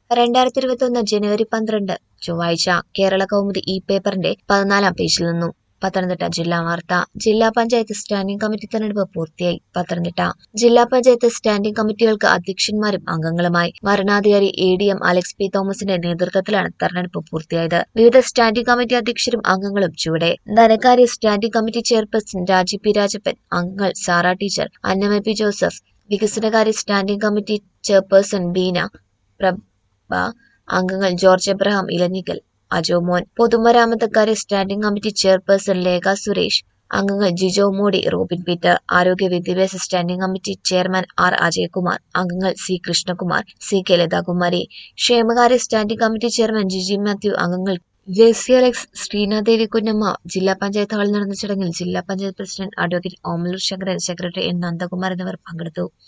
രണ്ടായിരത്തി ഇരുപത്തിയൊന്ന് ജനുവരി പന്ത്രണ്ട് ചൊവ്വാഴ്ച കേരള കൗമുദി ഈ പേപ്പറിന്റെ പതിനാലാം പേജിൽ നിന്നും പത്തനംതിട്ട ജില്ലാ വാർത്ത ജില്ലാ പഞ്ചായത്ത് സ്റ്റാൻഡിംഗ് കമ്മിറ്റി തെരഞ്ഞെടുപ്പ് പൂർത്തിയായി പത്തനംതിട്ട ജില്ലാ പഞ്ചായത്ത് സ്റ്റാൻഡിംഗ് കമ്മിറ്റികൾക്ക് അധ്യക്ഷന്മാരും അംഗങ്ങളുമായി വരണാധികാരി A D M Alex P തോമസിന്റെ നേതൃത്വത്തിലാണ് തെരഞ്ഞെടുപ്പ് പൂർത്തിയായത് വിവിധ സ്റ്റാൻഡിംഗ് കമ്മിറ്റി അധ്യക്ഷരും അംഗങ്ങളും ചുവടെ ധനകാര്യ standing committee chairperson Raji P Rajappan അംഗങ്ങൾ Sara teacher Annamma P Joseph വികസനകാര്യ standing committee chairperson Beena Prabha അംഗങ്ങൾ George Abraham Elanjikkal Ajomon പൊതുമരാമത്തക്കാര്യ standing committee chairperson Lekha Suresh അംഗങ്ങൾ ജിജോ മോഡി റോബിൻ പീറ്റർ ആരോഗ്യ വിദ്യാഭ്യാസ standing committee chairman R Ajayakumar അംഗങ്ങൾ C Krishnakumar C K Lathakumari ക്ഷേമകാര്യ standing committee chairman Jiji Mathew അംഗങ്ങൾ J C Alex Sreenadevi Kunjamma ജില്ലാ പഞ്ചായത്ത് ഹാളിൽ നടന്ന ചടങ്ങിൽ ജില്ലാ panchayat president advocate Omalloor Sankaran secretary N Nandakumar എന്നിവർ പങ്കെടുത്തു